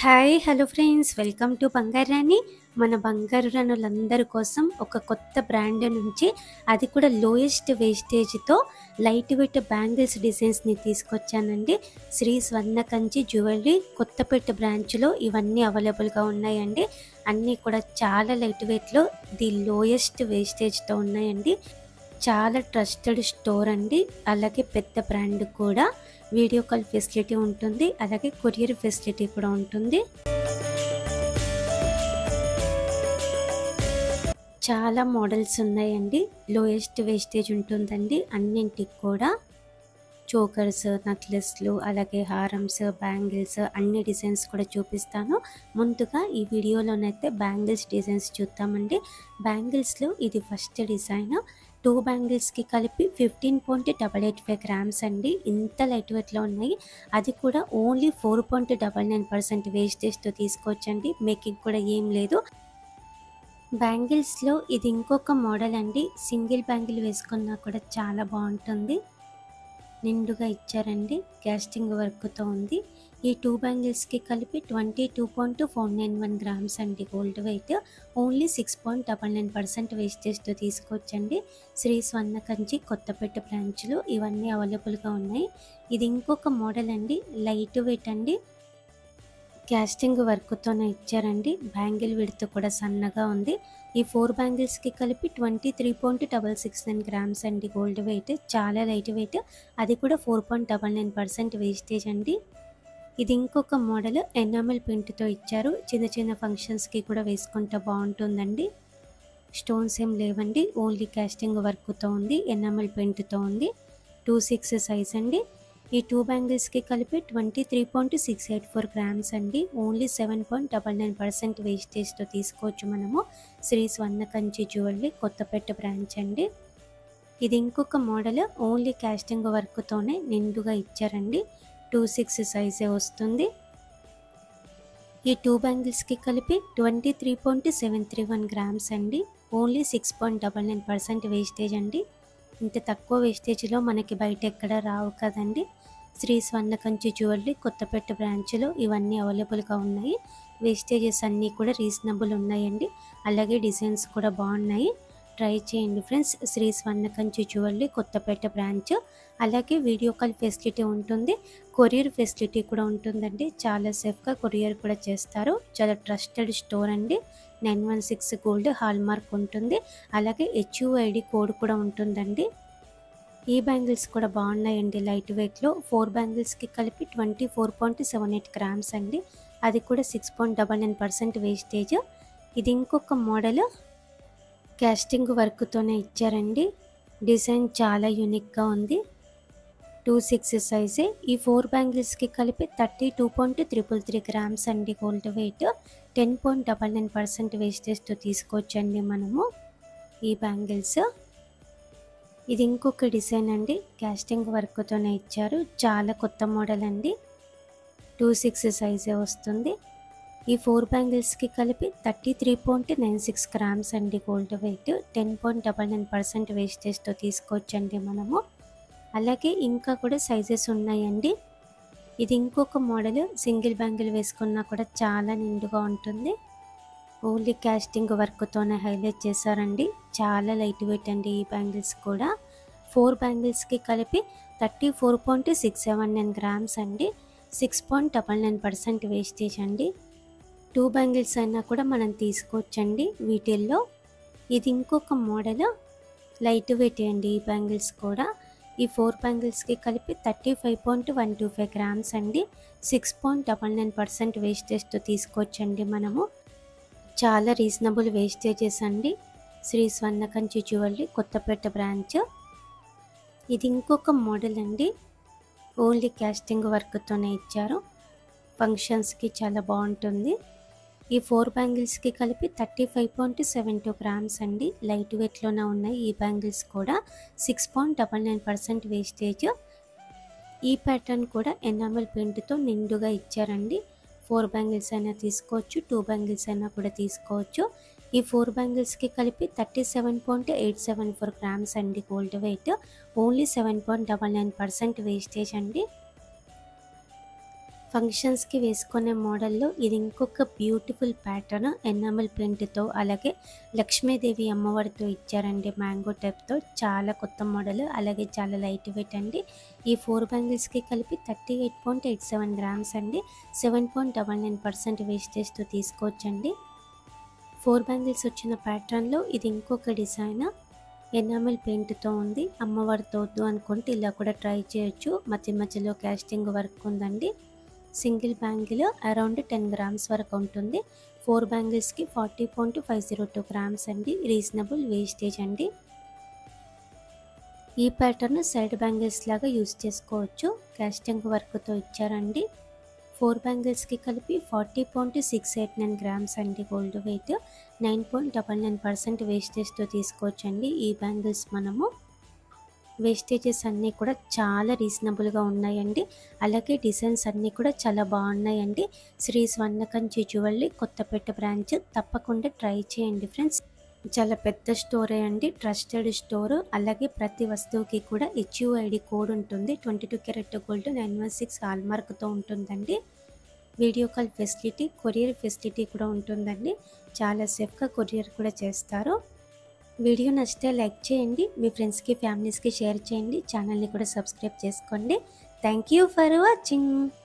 hi hello friends welcome to Bangaru Rani మన బంగారు రాణులందరి కోసం ఒక కొత్త బ్రాండ్ నుంచి అది కూడా లోయెస్ట్ వేస్టేజ్తో లైట్ వెయిట్ బ్యాంగిల్స్ డిజైన్స్ని తీసుకొచ్చానండి శ్రీ స్వర్ణ కంచి జ్యువెలరీ కొత్తపేట బ్రాంచ్లో ఇవన్నీ అవైలబుల్గా ఉన్నాయండి అన్నీ కూడా చాలా లైట్ వెయిట్లో ది లోయెస్ట్ వేస్టేజ్తో ఉన్నాయండి చాలా ట్రస్టెడ్ స్టోర్ అండి అలాగే పెద్ద బ్రాండ్ కూడా వీడియో కాల్ ఫెసిలిటీ ఉంటుంది అలాగే కొరియర్ ఫెసిలిటీ కూడా ఉంటుంది చాలా మోడల్స్ ఉన్నాయండి లోయెస్ట్ వేస్టేజ్ ఉంటుందండి అన్నింటికి కూడా చోకర్స్ నెక్లెస్లు అలాగే హారమ్స్ బ్యాంగిల్స్ అన్ని డిజైన్స్ కూడా చూపిస్తాను ముందుగా ఈ వీడియోలోనైతే బ్యాంగిల్స్ డిజైన్స్ చూద్దామండి బ్యాంగిల్స్లో ఇది ఫస్ట్ డిజైన్ టూ బ్యాంగిల్స్కి కలిపి fifteen point double eight five grams అండి ఇంత లైట్ వెయిట్లో ఉన్నాయి అది కూడా only four point double nine percent వేస్టేజ్తో తీసుకోవచ్చండి మేకింగ్ కూడా ఏం లేదు బ్యాంగిల్స్లో ఇది ఇంకొక మోడల్ అండి సింగిల్ బ్యాంగిల్ వేసుకున్నా కూడా చాలా బాగుంటుంది నిండుగా ఇచ్చారండి క్యాస్టింగ్ వర్క్తో ఉంది ఈ టూ బ్యాంగిల్స్కి కలిపి twenty two point four nine one grams అండి gold weight only six point double nine percent వేస్టేజ్తో తీసుకోవచ్చండి శ్రీ స్వర్ణ కంచి కొత్తపేట బ్రాంచ్లో ఇవన్నీ అవైలబుల్గా ఉన్నాయి ఇది ఇంకొక మోడల్ అండి లైట్ వెయిట్ అండి క్యాస్టింగ్ వర్క్తోనే ఇచ్చారండి బ్యాంగిల్ విడత కూడా సన్నగా ఉంది ఈ ఫోర్ బ్యాంగిల్స్కి కలిపి twenty three point double six nine grams అండి గోల్డ్ వెయిట్ చాలా లైట్ వెయిట్ అది కూడా four point double nine percent wastage అండి ఇది ఇంకొక మోడల్ ఎనామెల్ ప్రింట్తో ఇచ్చారు చిన్న చిన్న ఫంక్షన్స్కి కూడా వేసుకుంటే బాగుంటుందండి స్టోన్స్ ఏం లేవండి ఓన్లీ క్యాస్టింగ్ వర్క్తో ఉంది ఎనామెల్ ప్రింట్తో ఉంది టూ సిక్స్ సైజ్ అండి ఈ టూ బ్యాంగిల్స్కి కలిపి twenty three point six eight four grams అండి only seven point double nine percent వేస్టేజ్తో తీసుకోవచ్చు మనము శ్రీ స్వర్ణ కంచి జ్యువెలరీ కొత్తపేట బ్రాంచ్ అండి ఇది ఇంకొక మోడల్ ఓన్లీ క్యాస్టింగ్ వర్క్తోనే నిండుగా ఇచ్చారండి టూ సిక్స్ సైజే వస్తుంది ఈ టూ బ్యాంగిల్స్కి కలిపి twenty three point seven three one grams అండి only six point double nine percent wastage అండి ఇంత తక్కువ వేస్టేజ్లో మనకి బయట ఎక్కడ రావు కదండి శ్రీ స్వర్ణ కంచి జ్యువెలరీ కొత్తపేట బ్రాంచ్లో ఇవన్నీ అవైలబుల్గా ఉన్నాయి వేస్టేజెస్ అన్నీ కూడా రీజనబుల్ ఉన్నాయండి అలాగే డిజైన్స్ కూడా బాగున్నాయి ట్రై చేయండి friends Sri Swarna Kanchi jewellery Kothapet branch అలాగే వీడియో కాల్ ఫెసిలిటీ ఉంటుంది కొరియర్ ఫెసిలిటీ కూడా ఉంటుందండి చాలా సేఫ్గా కొరియర్ కూడా చేస్తారు చాలా ట్రస్టెడ్ స్టోర్ అండి nine one six gold hallmark ఉంటుంది అలాగే హెచ్యుఐడి కోడ్ కూడా ఉంటుందండి ఈ బ్యాంగిల్స్ కూడా బాగున్నాయండి లైట్ వెయిట్లో ఫోర్ బ్యాంగిల్స్కి కలిపి twenty four point seven eight grams అండి అది కూడా six point double nine percent wastage ఇది ఇంకొక మోడల్ క్యాస్టింగ్ వర్క్తోనే ఇచ్చారండి డిజైన్ చాలా యూనిక్గా ఉంది టూ సిక్స్ సైజే ఈ ఫోర్ బ్యాంగిల్స్కి కలిపి thirty two point triple three grams అండి gold weight ten point double nine percent వేస్టేజ్తో తీసుకోవచ్చండి మనము ఈ బ్యాంగిల్స్ ఇది ఇంకొక డిజైన్ అండి క్యాస్టింగ్ వర్క్తోనే ఇచ్చారు చాలా కొత్త మోడల్ అండి టూ సిక్స్ సైజే వస్తుంది ఈ ఫోర్ బ్యాంగిల్స్కి కలిపి thirty three point nine six grams అండి gold weight ten point double nine percent వేస్టేజ్తో తీసుకోవచ్చండి మనము అలాగే ఇంకా కూడా సైజెస్ ఉన్నాయండి ఇది ఇంకొక మోడల్ సింగిల్ బ్యాంగిల్ వేసుకున్నా కూడా చాలా నిండుగా ఉంటుంది ఓన్లీ క్యాస్టింగ్ వర్క్తోనే హైలైట్ చేశారండి చాలా లైట్ వెయిట్ అండి ఈ బ్యాంగిల్స్ కూడా ఫోర్ బ్యాంగిల్స్కి కలిపి thirty four point six seven nine grams అండి six point double nine percent wastage అండి టూ బ్యాంగిల్స్ అయినా కూడా మనం తీసుకోవచ్చండి వీటిల్లో ఇది ఇంకొక మోడల్ లైట్ వెయిట్ అండి ఈ బ్యాంగిల్స్ కూడా ఈ ఫోర్ బ్యాంగిల్స్కి కలిపి thirty five point one two five grams అండి six point double nine percent వేస్టేజ్తో తీసుకోవచ్చండి మనము చాలా రీజనబుల్ వేస్టేజెస్ అండి శ్రీ స్వర్ణ కంచి జ్యువెలరీ కొత్తపేట బ్రాంచ్ ఇది ఇంకొక మోడల్ అండి ఓన్లీ క్యాస్టింగ్ వర్క్తోనే ఇచ్చారు ఫంక్షన్స్కి చాలా బాగుంటుంది ఈ ఫోర్ బ్యాంగిల్స్కి కలిపి thirty five point seven two grams అండి లైట్ వెయిట్లోనే ఉన్నాయి ఈ బ్యాంగిల్స్ కూడా six point double nine percent wastage ఈ ప్యాటర్న్ కూడా ఎనామెల్ పెయింట్తో నిండుగా ఇచ్చారండి ఫోర్ బ్యాంగిల్స్ అయినా తీసుకోవచ్చు టూ బ్యాంగిల్స్ అయినా కూడా తీసుకోవచ్చు ఈ ఫోర్ బ్యాంగిల్స్కి కలిపి thirty seven point eight seven four grams అండి gold weight only seven point double nine percent wastage అండి ఫంక్షన్స్కి వేసుకునే మోడల్లో ఇది ఇంకొక బ్యూటిఫుల్ ప్యాటర్న్ ఎనామల్ పెయింట్తో అలాగే లక్ష్మీదేవి అమ్మవారితో ఇచ్చారండి మ్యాంగో టైప్తో చాలా కొత్త మోడల్ అలాగే చాలా లైట్ వెయిట్ అండి ఈ ఫోర్ బ్యాంగిల్స్కి కలిపి thirty eight point eight seven grams అండి seven point double nine percent వేస్టేజ్తో తీసుకోవచ్చండి ఫోర్ బ్యాంగిల్స్ వచ్చిన ప్యాటర్న్లో ఇది ఇంకొక డిజైన్ ఎనామిల్ పెయింట్తో ఉంది అమ్మవారితో వద్దు అనుకుంటే ఇలా కూడా ట్రై చేయొచ్చు మధ్య మధ్యలో క్యాస్టింగ్ వర్క్ ఉందండి single bangle around ten grams వరకు ఉంటుంది ఫోర్ బ్యాంగిల్స్కి forty point five zero two grams అండి రీజనబుల్ వేస్టేజ్ అండి ఈ ప్యాటర్న్ సైడ్ బ్యాంగిల్స్ లాగా యూస్ చేసుకోవచ్చు క్యాస్టింగ్ వర్క్తో ఇచ్చారండి ఫోర్ బ్యాంగిల్స్కి కలిపి forty point six eight nine grams అండి gold weight nine point double nine percent వేస్టేజ్తో తీసుకోవచ్చండి ఈ బ్యాంగిల్స్ మనము వేస్టేజెస్ అన్నీ కూడా చాలా రీజనబుల్గా ఉన్నాయండి అలాగే డిజైన్స్ అన్నీ కూడా చాలా బాగున్నాయండి శ్రీ స్వర్ణకంచి జ్యువెలరీ కొత్తపేట బ్రాంచ్ తప్పకుండా ట్రై చేయండి ఫ్రెండ్స్ చాలా పెద్ద స్టోరే అండి ట్రస్టెడ్ స్టోర్ అలాగే ప్రతి వస్తువుకి కూడా హెచ్యుఐడి కోడ్ ఉంటుంది twenty two carat gold nine one six హాల్మార్క్తో ఉంటుందండి video call facility courier facility కూడా ఉంటుందండి చాలా సేఫ్గా కొరియర్ కూడా చేస్తారు వీడియో నచ్చితే లైక్ చేయండి మీ ఫ్రెండ్స్కి ఫ్యామిలీస్కి షేర్ చేయండి ఛానల్ని కూడా సబ్స్క్రైబ్ చేసుకోండి థ్యాంక్ యూ ఫర్ వాచింగ్